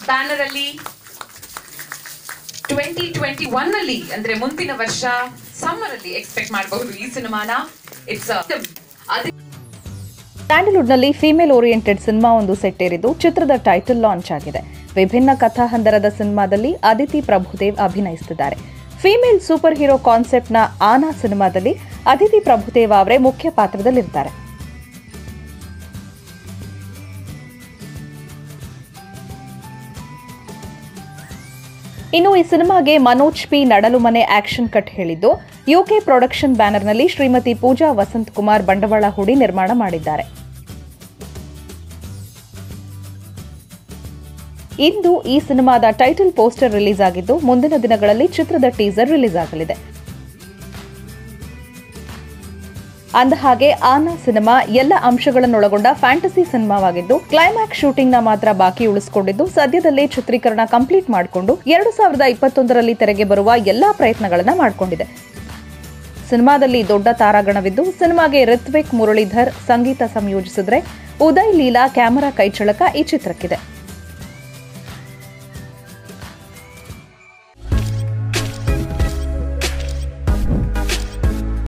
banner ಅಲ್ಲಿ twenty twenty one ಅಲ್ಲಿ ಅಂದ್ರೆ ಮುಂದಿನ ವರ್ಷ ಸಮ್ಮರ್ ಅಲ್ಲಿ ಎಕ್ಸ್ಪೆಕ್ಟ್ ಮಾಡಬಹುದು ಈ ಸಿನಿಮಾನ ಇಟ್ಸ್ ಅದೇ ಸ್ಯಾಂಡಲ್ವುಡ್ನಲ್ಲಿ ಫಿಮೇಲ್ ಓರಿಯೆಂಟೆಡ್ ಸಿನಿಮಾ ಒಂದು ಸೆಟ್ಟೇರಿದ್ದು ಚಿತ್ರದ ಟೈಟಲ್ ಲಾಂಚ್ ಆಗಿದೆ ವಿಭಿನ್ನ ಕಥಾಹಂದರದ ಸಿನಿಮಾದಲ್ಲಿ ಅದಿತಿ ಪ್ರಭುದೇವ್ ಅಭಿನಯಿಸುತ್ತಿದ್ದಾರೆ ಫಿಮೇಲ್ ಸೂಪರ್ ಹೀರೋ ಕಾನ್ಸೆಪ್ಟ್ನ ಆನಾ ಸಿನಿಮಾದಲ್ಲಿ ಅದಿತಿ ಪ್ರಭುದೇವ್ ಅವರೇ ಮುಖ್ಯ ಪಾತ್ರದಲ್ಲಿರ್ತಾರೆ ಇನ್ನು ಈ ಸಿನಿಮಾಗೆ Manoj P Nadalumane action cut ಹೇಳಿದ್ದು ಯುಕೆ ಪ್ರೊಡಕ್ಷನ್ ಬ್ಯಾನರ್ನಲ್ಲಿ ಶ್ರೀಮತಿ ಪೂಜಾ ವಸಂತ್ ಕುಮಾರ್ ಬಂಡವಾಳ ಹೂಡಿ ನಿರ್ಮಾಣ ಮಾಡಿದ್ದಾರೆ ಇಂದು ಈ ಸಿನಿಮಾದ ಟೈಟಲ್ ಪೋಸ್ಟರ್ ರಿಲೀಸ್ ಆಗಿದ್ದು ಮುಂದಿನ ದಿನಗಳಲ್ಲಿ ಚಿತ್ರದ ಟೀಸರ್ ರಿಲೀಸ್ ಆಗಲಿದೆ ಅಂದಹಾಗೆ ಆನಾ ಸಿನಿಮಾ ಎಲ್ಲ ಅಂಶಗಳನ್ನೊಳಗೊಂಡ ಫ್ಯಾಂಟಸಿ ಸಿನಿಮಾವಾಗಿದ್ದು ಕ್ಲೈಮ್ಯಾಕ್ಸ್ ಶೂಟಿಂಗ್ ನ ಮಾತ್ರ ಬಾಕಿ ಉಳಿಸಿಕೊಂಡಿದ್ದು ಸದ್ಯದಲ್ಲೇ ಚಿತ್ರೀಕರಣ ಕಂಪ್ಲೀಟ್ ಮಾಡಿಕೊಂಡು ಎರಡು ಸಾವಿರದ ಇಪ್ಪತ್ತೊಂದರಲ್ಲಿ ತೆರೆಗೆ ಬರುವ ಎಲ್ಲಾ ಪ್ರಯತ್ನಗಳನ್ನ ಮಾಡಿಕೊಂಡಿದೆ ಸಿನಿಮಾದಲ್ಲಿ ದೊಡ್ಡ ತಾರಾಗಣವಿದ್ದು ಸಿನಿಮಾಗೆ ರಿತ್ವಿಕ್ ಮುರಳೀಧರ್ ಸಂಗೀತ ಸಂಯೋಜಿಸಿದ್ರೆ ಉದಯ್ ಲೀಲಾ ಕ್ಯಾಮರಾ ಕೈಚಳಕ ಈ ಚಿತ್ರಕ್ಕಿದೆ